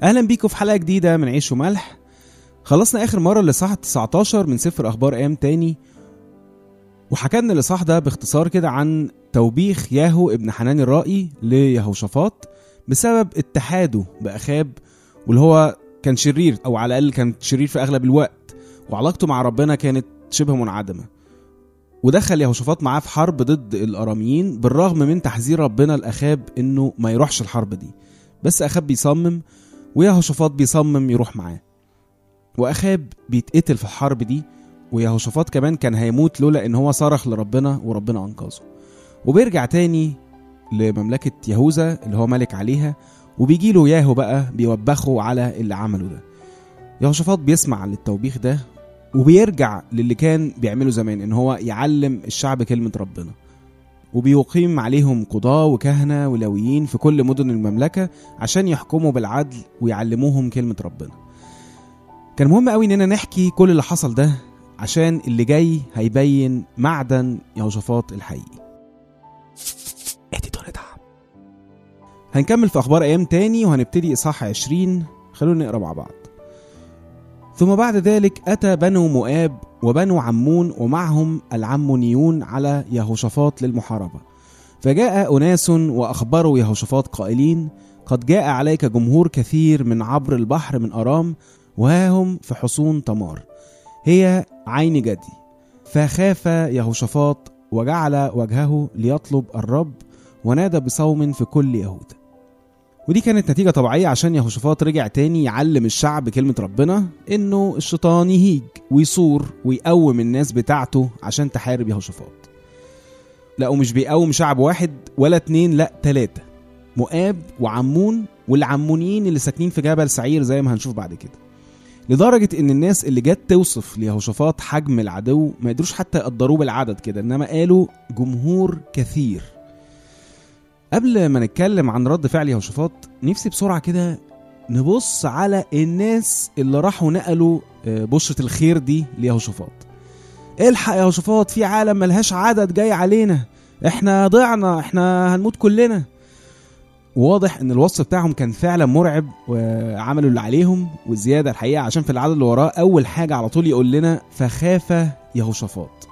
اهلا بيكم في حلقه جديده من عيش وملح خلصنا اخر مره الاصحاح 19 من سفر اخبار ايام تاني وحكى لنا الاصحاح ده باختصار كده عن توبيخ ياهو ابن حنان الرائي ليهوشافاط بسبب اتحاده باخاب واللي هو كان شرير او على الاقل كان شرير في اغلب الوقت وعلاقته مع ربنا كانت شبه منعدمه ودخل يهوشافاط معاه في حرب ضد الاراميين بالرغم من تحذير ربنا لاخاب انه ما يروحش الحرب دي بس اخاب بيصمم ويهوشافاط بيصمم يروح معاه واخاب بيتقتل في الحرب دي ويهوشافاط كمان كان هيموت لولا ان هو صرخ لربنا وربنا انقذه وبيرجع تاني لمملكة يهوذا اللي هو ملك عليها وبيجي له ياهو بقى بيوبخه على اللي عمله ده يهوشافاط بيسمع للتوبيخ ده وبيرجع للي كان بيعمله زمان ان هو يعلم الشعب كلمة ربنا وبيقيم عليهم قضاة وكهنة ولويين في كل مدن المملكة عشان يحكموا بالعدل ويعلموهم كلمة ربنا كان مهم قوي اننا نحكي كل اللي حصل ده عشان اللي جاي هيبين معدن يهوشافاط الحقيقي ادي دعم هنكمل في اخبار ايام تاني وهنبتدي اصحاح 20 خلونا نقرا مع بعض ثم بعد ذلك اتى بنو مؤاب وبنو عمون ومعهم العمونيون على يهوشافاط للمحاربه فجاء اناس واخبروا يهوشافاط قائلين قد جاء عليك جمهور كثير من عبر البحر من ارام وها هم في حصون تمار هي عين جدي فخاف يهوشافاط وجعل وجهه ليطلب الرب ونادى بصوم في كل يهوذا ودي كانت نتيجة طبيعية عشان يهوشافاط رجع تاني يعلم الشعب كلمة ربنا إنه الشيطان يهيج ويصور ويقوم الناس بتاعته عشان تحارب يهوشافاط لا ومش بيقوم شعب واحد ولا اتنين لا تلاتة مؤاب وعمون والعمونيين اللي ساكنين في جبل سعير زي ما هنشوف بعد كده لدرجة إن الناس اللي جت توصف ليهوشافاط حجم العدو ما يقدروش حتى يقدروه بالعدد كده إنما قالوا جمهور كثير قبل ما نتكلم عن رد فعل يهوشافاط نفسي بسرعة كده نبص على الناس اللي راحوا نقلوا بشرة الخير دي ليهوشافاط الحق يا يهوشافاط في عالم ملهاش عدد جاي علينا احنا ضعنا احنا هنموت كلنا وواضح ان الوصف بتاعهم كان فعلا مرعب وعملوا اللي عليهم والزياده الحقيقه عشان في العدد اللي وراه اول حاجه على طول يقول لنا فخاف يهوشافاط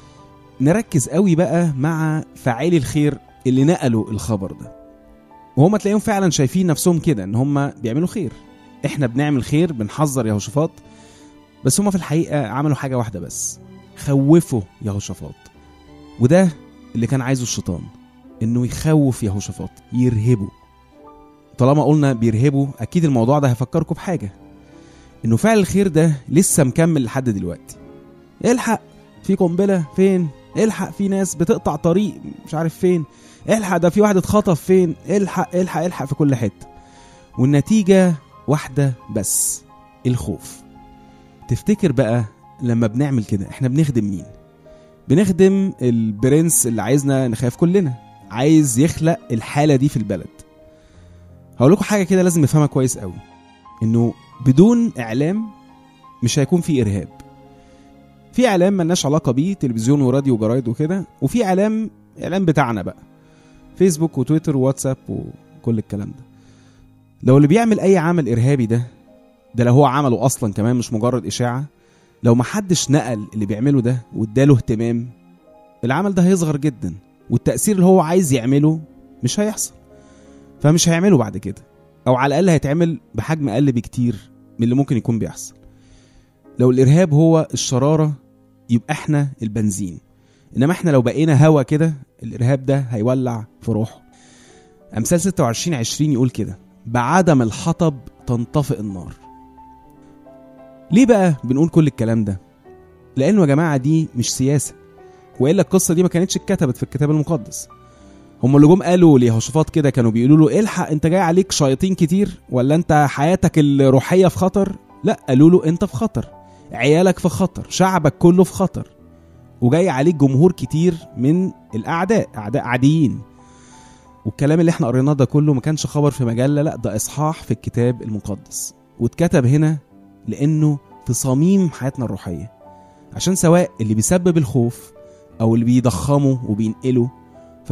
نركز قوي بقى مع فاعلي الخير اللي نقلوا الخبر ده وهم تلاقيهم فعلا شايفين نفسهم كده ان هم بيعملوا خير احنا بنعمل خير بنحذر يهوشافاط بس هم في الحقيقه عملوا حاجه واحده بس خوفوا يهوشافاط وده اللي كان عايزه الشيطان انه يخوف يهوشافاط يرهبه طالما قلنا بيرهبوا اكيد الموضوع ده هيفكركم بحاجه انه فعل الخير ده لسه مكمل لحد دلوقتي الحق في قنبله فين الحق في ناس بتقطع طريق مش عارف فين الحق ده في واحد اتخطف فين الحق الحق الحق في كل حته والنتيجه واحده بس الخوف تفتكر بقى لما بنعمل كده احنا بنخدم مين بنخدم البرنس اللي عايزنا نخاف كلنا عايز يخلق الحاله دي في البلد هقول لكم حاجه كده لازم نفهمها كويس قوي انه بدون اعلام مش هيكون في ارهاب في اعلام ملناش علاقه بيه تلفزيون وراديو وجرايد وكده وفي اعلام اعلام بتاعنا بقى فيسبوك وتويتر وواتساب وكل الكلام ده لو اللي بيعمل اي عمل ارهابي ده ده لو هو عمله اصلا كمان مش مجرد اشاعه لو محدش نقل اللي بيعمله ده واداله اهتمام العمل ده هيصغر جدا والتأثير اللي هو عايز يعمله مش هيحصل فمش هيعمله بعد كده او على الاقل هيتعمل بحجم اقل بكتير من اللي ممكن يكون بيحصل لو الارهاب هو الشراره يبقى احنا البنزين انما احنا لو بقينا هوا كده الارهاب ده هيولع في روحه امثال 26 20 يقول كده بعدم الحطب تنطفئ النار ليه بقى بنقول كل الكلام ده لانه يا جماعه دي مش سياسه والا القصه دي ما كانتش اتكتبت في الكتاب المقدس هم اللي جم قالوا ليهوشافاط كده كانوا بيقولوا له الحق انت جاي عليك شياطين كتير ولا انت حياتك الروحيه في خطر لا قالوا له انت في خطر عيالك في خطر شعبك كله في خطر وجاي عليك جمهور كتير من الاعداء اعداء عاديين والكلام اللي احنا قريناه ده كله ما كانش خبر في مجله لا ده اصحاح في الكتاب المقدس واتكتب هنا لانه في صميم حياتنا الروحيه عشان سواء اللي بيسبب الخوف او اللي بيضخمه وبينقله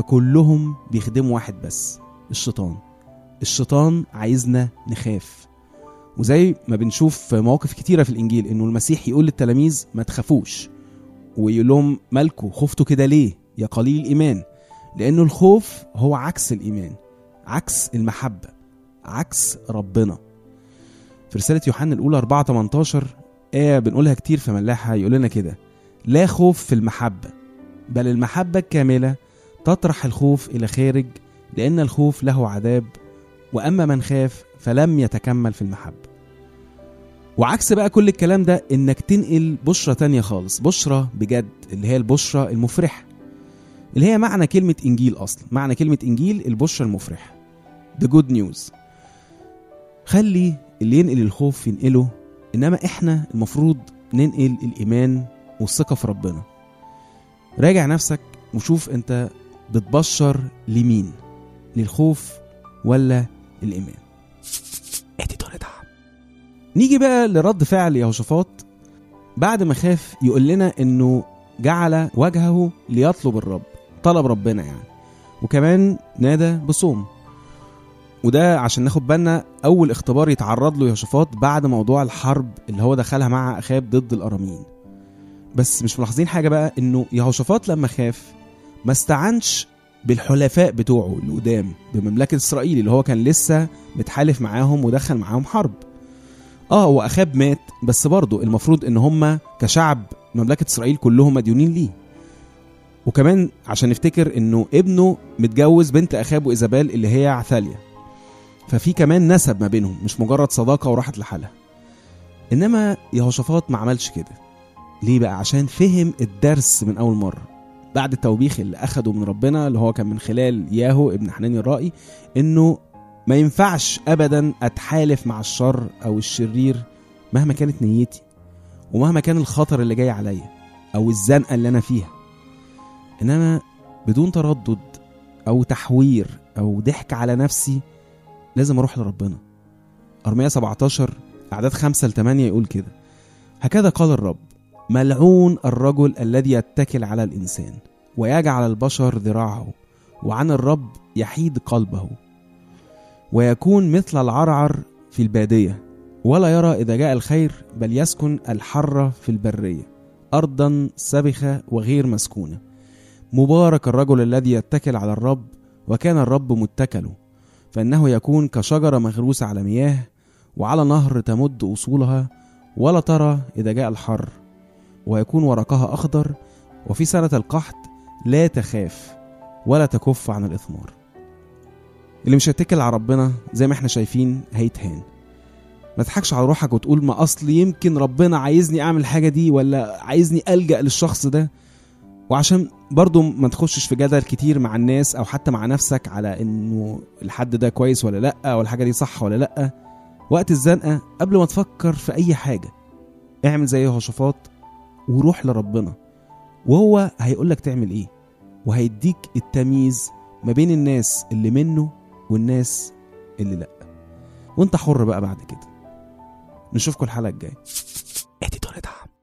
فكلهم بيخدموا واحد بس الشيطان الشيطان عايزنا نخاف وزي ما بنشوف في مواقف كتيرة في الإنجيل إنه المسيح يقول للتلاميذ ما تخافوش ويقول لهم مالكوا خفتوا كده ليه يا قليل الإيمان لأنه الخوف هو عكس الإيمان عكس المحبة عكس ربنا في رسالة يوحنا الأولى 4 18 آية بنقولها كتير في ملاحة يقول لنا كده لا خوف في المحبة بل المحبة الكاملة تطرح الخوف إلى خارج لأن الخوف له عذاب وأما من خاف فلم يتكمل في المحبة وعكس بقى كل الكلام ده إنك تنقل بشرة تانية خالص بشرة بجد اللي هي البشرة المفرحة اللي هي معنى كلمة إنجيل أصلا معنى كلمة إنجيل البشرة المفرحة The good news خلي اللي ينقل الخوف ينقله إنما إحنا المفروض ننقل الإيمان والثقة في ربنا راجع نفسك وشوف أنت بتبشر لمين للخوف ولا الإيمان ادي دعم نيجي بقى لرد فعل يهوشافاط بعد ما خاف يقول لنا انه جعل وجهه ليطلب الرب طلب ربنا يعني وكمان نادى بصوم وده عشان ناخد بالنا اول اختبار يتعرض له يهوشافاط بعد موضوع الحرب اللي هو دخلها مع اخاب ضد الاراميين بس مش ملاحظين حاجه بقى انه يهوشافاط لما خاف ما استعنش بالحلفاء بتوعه اللي قدام بمملكه اسرائيل اللي هو كان لسه متحالف معاهم ودخل معاهم حرب اه هو اخاب مات بس برضه المفروض ان هم كشعب مملكه اسرائيل كلهم مديونين ليه وكمان عشان نفتكر انه ابنه متجوز بنت اخاب وايزابيل اللي هي عثاليا ففي كمان نسب ما بينهم مش مجرد صداقه وراحت لحالها انما يهوشافاط ما عملش كده ليه بقى عشان فهم الدرس من اول مره بعد التوبيخ اللي اخده من ربنا اللي هو كان من خلال ياهو ابن حناني الرائي انه ما ينفعش ابدا اتحالف مع الشر او الشرير مهما كانت نيتي ومهما كان الخطر اللي جاي عليا او الزنقه اللي انا فيها انما بدون تردد او تحوير او ضحك على نفسي لازم اروح لربنا ارميا 17 اعداد 5 ل 8 يقول كده هكذا قال الرب ملعون الرجل الذي يتكل على الانسان ويجعل البشر ذراعه وعن الرب يحيد قلبه ويكون مثل العرعر في الباديه ولا يرى اذا جاء الخير بل يسكن الحره في البريه ارضا سبخه وغير مسكونه مبارك الرجل الذي يتكل على الرب وكان الرب متكله فانه يكون كشجره مغروسه على مياه وعلى نهر تمد اصولها ولا ترى اذا جاء الحر ويكون ورقها اخضر وفي سنه القحط لا تخاف ولا تكف عن الاثمار اللي مش هيتكل على ربنا زي ما احنا شايفين هيتهان ما تضحكش على روحك وتقول ما اصل يمكن ربنا عايزني اعمل الحاجه دي ولا عايزني الجا للشخص ده وعشان برضو ما تخشش في جدل كتير مع الناس او حتى مع نفسك على انه الحد ده كويس ولا لا او الحاجه دي صح ولا لا وقت الزنقه قبل ما تفكر في اي حاجه اعمل زي يهوشافاط وروح لربنا وهو هيقولك تعمل ايه وهيديك التمييز ما بين الناس اللي منه والناس اللي لا وانت حر بقى بعد كده نشوفكم الحلقه الجايه ادي دعم